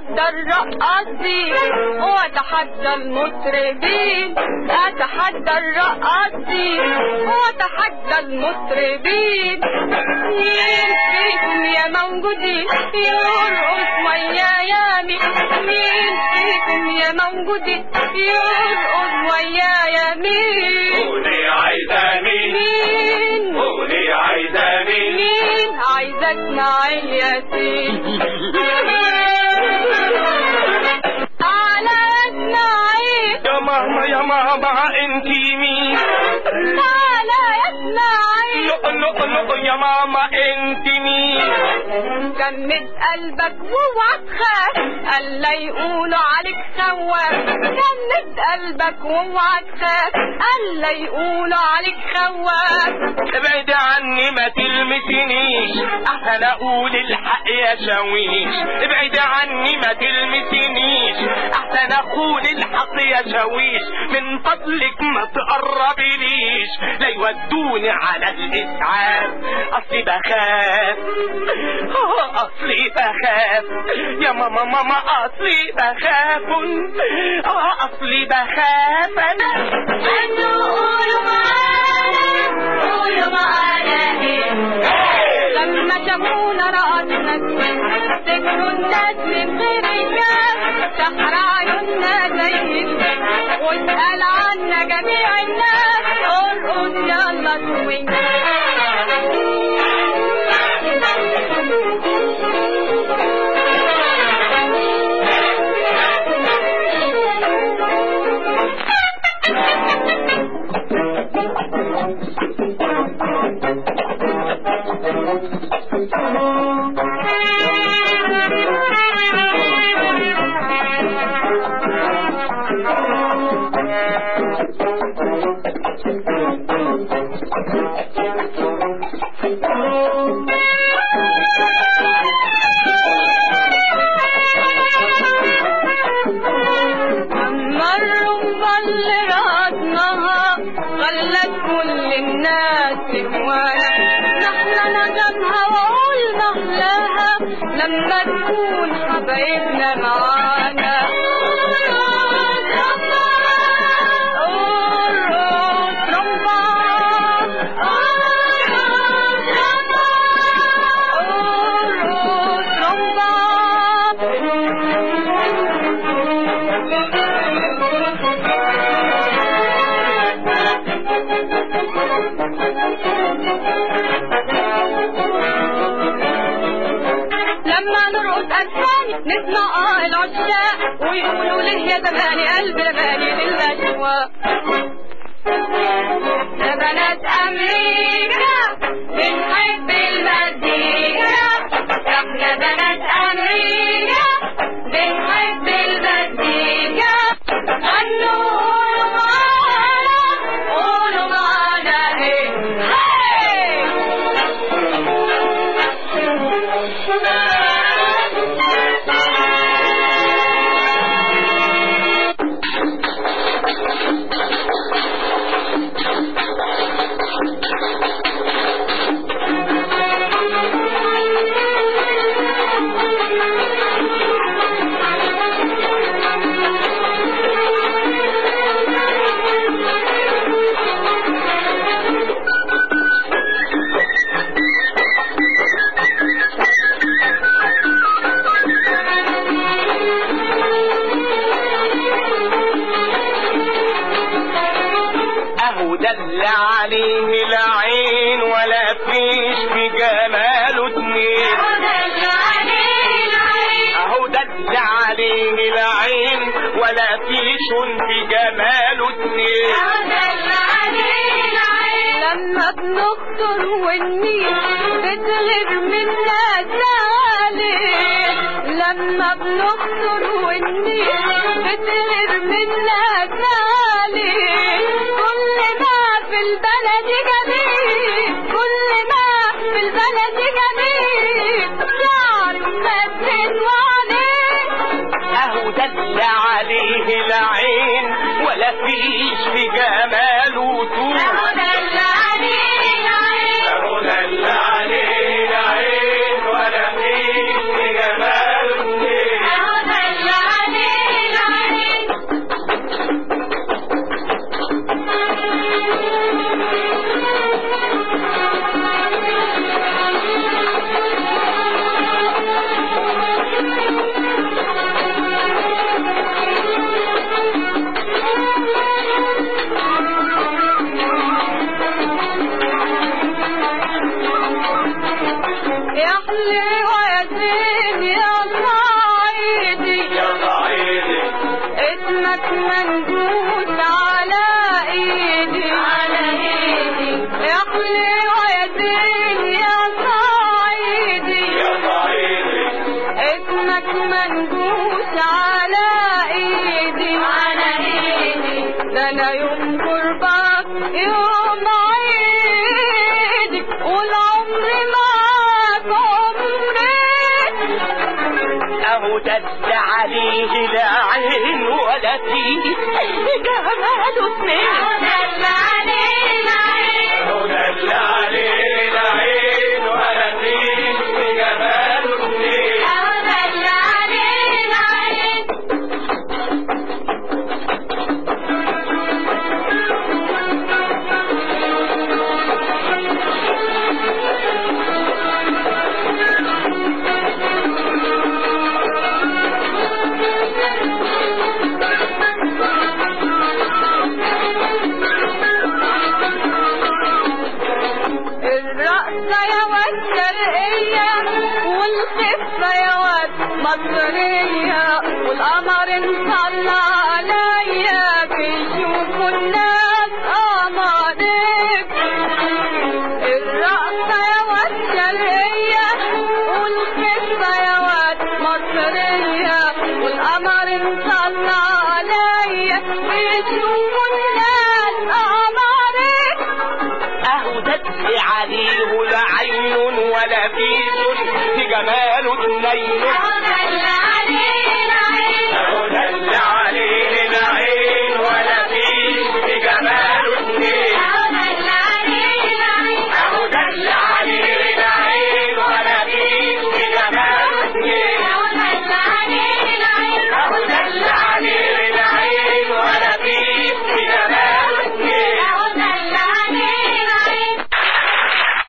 اتحدى الرقاصين واتحدى المطربين اتحدى الرقاصين واتحدى المطربين مين فيكم يا موجودين يرقص ويايا مين فيكم يا موجودين يرقص ويايا مين قولي عايزة مين مين قولي عايزة مين مين عايزة اسمع الياسين على اسماعيل يا ماما يا ماما انتي مين على اسماعيل لو لو لو يا ماما انتي مين جمد قلبك واوعى تخاف الا يقولوا عليك خواف جمد قلبك واوعى تخاف الا يقولوا عليك خواف ابعد عني ما تلمسنيش احسن اقول الحق يا شاويش ابعد عني ما تلمسنيش احسن اقول الحق يا شاويش من فضلك ما تقربليش لا يودوني على الاسعاف اصلي بخاف آه، اصلي بخاف يا ماما ماما اصلي بخاف آه، اصلي بخاف انا قولوا معانا قولوا معانا ايه لما شافونا رقصنا سكتوا الناس من غير إجاب سحر عيوننا زي الشمس واسأل عنا جميع الناس ارقص يلا سوينا أما الرمبة اللي رقصناها خلت كل الناس تهواها نحن نجمها وأقول محلاها لما تكون حبايبنا معانا ارقص رمبة ارقص لما نرقص أسفاني نسمع آه العشاق ويقولوا ليه يا زماني قلبي رماني للأشواق يا بنات أمريكا بنحب المزيكا احنا بنات أمريكا بنحب المزيكا غنوا قولوا معانا قولوا معانا ايه هاي اهو ده اللي عليه العين ولا فيش في جماله اتنين اهو ده اللي عليه العين ولا فيش في جماله اتنين لما بنخطر ونميل بتغير منا زعلي لما بنخطر ونميل بتغير منا زعلي كل ما في البلد جميل كل ما في البلد جميل شعر ممثل وعليه اهو ده اللي عليه العين ولا فيش في جماله طول اهو ده اللي عليه العين ولا فيش في جماله اتنين احلي ويزيد يا صعيدي يا صعيدي اسمك منجوس على ايدي على ايدي احلي ويزيد يا صعيدي يا صعيدي اسمك منجوس على ايدي على ايدي ده انا يوم قربك يوم عيدي والعمر معاك عمري اهو دس عليه لا عين ولا فيه جماله اتنين اهو دس عليه لا عين ولا فيه جماله اتنين الرقصة يا واد شرقية والخفة يا واد مصرية والقمر انطلع عليا بيشوفوا الناس قمرك الرقصة يا واد شرقية والخفة يا واد مصرية والقمر انطلع عليا بيشوفوا الناس قمرك اهو دس عليه لا عين ولا فيه في جماله اتنين